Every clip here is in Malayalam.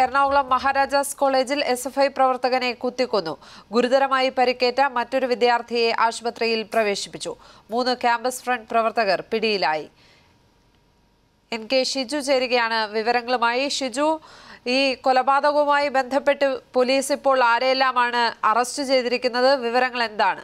എറണാകുളം മഹാരാജാസ് കോളേജിൽ എസ് എഫ് ഐ പ്രവർത്തകനെ കുത്തിക്കൊന്നു ഗുരുതരമായി പരിക്കേറ്റ മറ്റൊരു വിദ്യാർത്ഥിയെ ആശുപത്രിയിൽ പ്രവേശിപ്പിച്ചു മൂന്ന് ക്യാമ്പസ് ഫ്രണ്ട് പ്രവർത്തകർ പിടിയിലായി എൻ കെ ഷിജു ചേരുകയാണ് വിവരങ്ങളുമായി ഷിജു ഈ കൊലപാതകവുമായി ബന്ധപ്പെട്ട് പോലീസ് ഇപ്പോൾ ആരെയെല്ലാമാണ് അറസ്റ്റ് ചെയ്തിരിക്കുന്നത് വിവരങ്ങൾ എന്താണ്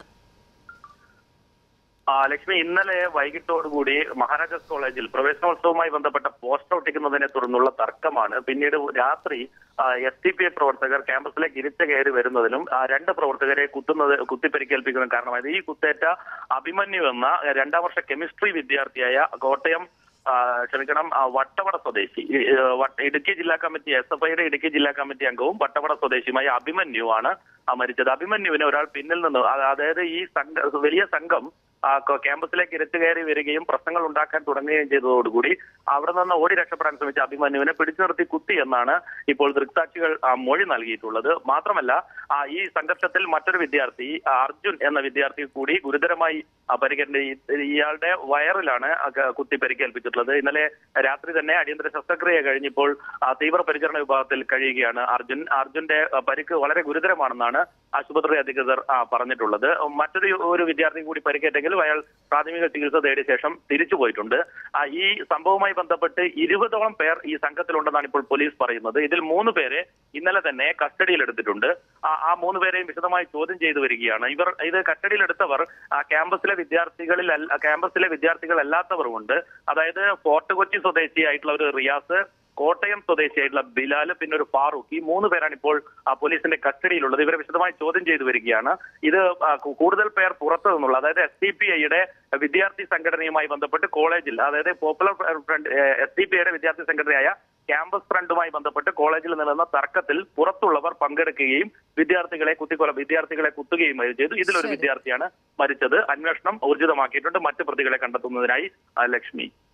ആ, ലക്ഷ്മി ഇന്നലെ വൈകിട്ടോടുകൂടി മഹാരാജാസ് കോളേജിൽ പ്രവേശനോത്സവവുമായി ബന്ധപ്പെട്ട പോസ്റ്റർ ഒട്ടിക്കുന്നതിനെ തുടർന്നുള്ള തർക്കമാണ് പിന്നീട് രാത്രി എസ് ടി പി ഐ പ്രവർത്തകർ ക്യാമ്പസിലേക്ക് ഇരിച്ച കയറി വരുന്നതിനും ആ, രണ്ട് പ്രവർത്തകരെ കുത്തുന്നത് കുത്തിപ്പരിക്കേൽപ്പിക്കുന്നതിനും കാരണമായത് ഈ കുത്തേറ്റ അഭിമന്യു എന്ന രണ്ടാം വർഷ കെമിസ്ട്രി വിദ്യാർത്ഥിയായ കോട്ടയം ആ, ക്ഷമിക്കണം ആ, വട്ടവട സ്വദേശി ഈ, ഏ, വട്ട- ഇടുക്കി ജില്ലാ കമ്മിറ്റി എസ് എഫ് ഐയുടെ ഇടുക്കി ജില്ലാ കമ്മിറ്റി അംഗവും വട്ടവട സ്വദേശിയുമായ അഭിമന്യു ആണ് ആ, മരിച്ചത് അഭിമന്യുവിനെ ഒരാൾ പിന്നിൽ നിന്ന് ആ, അതായത് ഈ സംഘ വലിയ സംഘം ആ, ക- ക്യാമ്പസിലേക്ക് ഇരച്ചു കയറി വരികയും പ്രശ്നങ്ങൾ ഉണ്ടാക്കാൻ തുടങ്ങുകയും ചെയ്തതോടുകൂടി അവിടെ നിന്ന് ഓടി രക്ഷപ്പെടാൻ ശ്രമിച്ച അഭിമന്യുവിനെ പിടിച്ചു നിർത്തി കുത്തി എന്നാണ് ഇപ്പോൾ ദൃക്സാക്ഷികൾ ആ, മൊഴി നൽകിയിട്ടുള്ളത് മാത്രമല്ല ആ, ഈ സംഘർഷത്തിൽ മറ്റൊരു വിദ്യാർത്ഥി ആ, അർജുൻ എന്ന വിദ്യാർത്ഥി കൂടി ഗുരുതരമായി ആ, പരിക്കേറ്റ ഈ- ഇയാളുടെ വയറിലാണ് ആ, ക- കുത്തി പരിക്കേൽപ്പിച്ചിട്ടുള്ളത് ഇന്നലെ രാത്രി തന്നെ അടിയന്തര ശസ്ത്രക്രിയ കഴിഞ്ഞിപ്പോൾ ആ, തീവ്ര പരിചരണ വിഭാഗത്തിൽ കഴിയുകയാണ് അർജുൻ അർജുന്റെ ആ, പരിക്ക് വളരെ ഗുരുതരമാണെന്നാണ് ആശുപത്രി അധികൃതർ ആ, പറഞ്ഞിട്ടുള്ളത് മറ്റൊരു ഒരു വിദ്യാർത്ഥി കൂടി പരിക്കേറ്റെങ്കിലും അയാൾ പ്രാഥമിക ചികിത്സ തേടിയ ശേഷം തിരിച്ചു പോയിട്ടുണ്ട് ആ, ഈ സംഭവവുമായി ബന്ധപ്പെട്ട് ഇരുപതോളം പേർ ഈ സംഘത്തിലുണ്ടെന്നാണ് ഇപ്പോൾ പോലീസ് പറയുന്നത് ഇതിൽ മൂന്ന് പേരെ ഇന്നലെ തന്നെ കസ്റ്റഡിയിൽ എടുത്തിട്ടുണ്ട് ആ ആ മൂന്ന് പേരെയും വിശദമായി ചോദ്യം ചെയ്തു വരികയാണ് ഇവർ ഇത് കസ്റ്റഡിയിലെടുത്തവർ ആ, ക്യാമ്പസിലെ വിദ്യാർത്ഥികളിൽ അല്ല- ക്യാമ്പസിലെ വിദ്യാർത്ഥികൾ അല്ലാത്തവരുമുണ്ട് അതായത് ഫോർട്ട് കൊച്ചി സ്വദേശിയായിട്ടുള്ള ഒരു റിയാസ് കോട്ടയം സ്വദേശിയായിട്ടുള്ള ബിലാൽ പിന്നെ ഒരു ഫാറൂഖ് ഈ മൂന്ന് പേരാണ് ഇപ്പോൾ ആ, പോലീസിന്റെ കസ്റ്റഡിയിലുള്ളത് ഇവരെ വിശദമായി ചോദ്യം ചെയ്തു വരികയാണ് ഇത് ആ, കു- കൂടുതൽ പേർ പുറത്തു നിന്നുള്ള അതായത് എസ് ഡി പി ഐയുടെ വിദ്യാർത്ഥി സംഘടനയുമായി ബന്ധപ്പെട്ട് കോളേജിൽ അതായത് Popular Front S D P ഐയുടെ വിദ്യാർത്ഥി സംഘടനയായ ക്യാമ്പസ് ഫ്രണ്ടുമായി ബന്ധപ്പെട്ട് കോളേജിൽ നിലനിന്ന തർക്കത്തിൽ പുറത്തുള്ളവർ പങ്കെടുക്കുകയും വിദ്യാർത്ഥികളെ കുത്തിക്കൊല വിദ്യാർത്ഥികളെ കുത്തുകയും ചെയ്തു ഇതിലൊരു ശരി. വിദ്യാർത്ഥിയാണ് മരിച്ചത് അന്വേഷണം ഊർജിതമാക്കിയിട്ടുണ്ട് മറ്റു പ്രതികളെ കണ്ടെത്തുന്നതിനായി ആ, ലക്ഷ്മി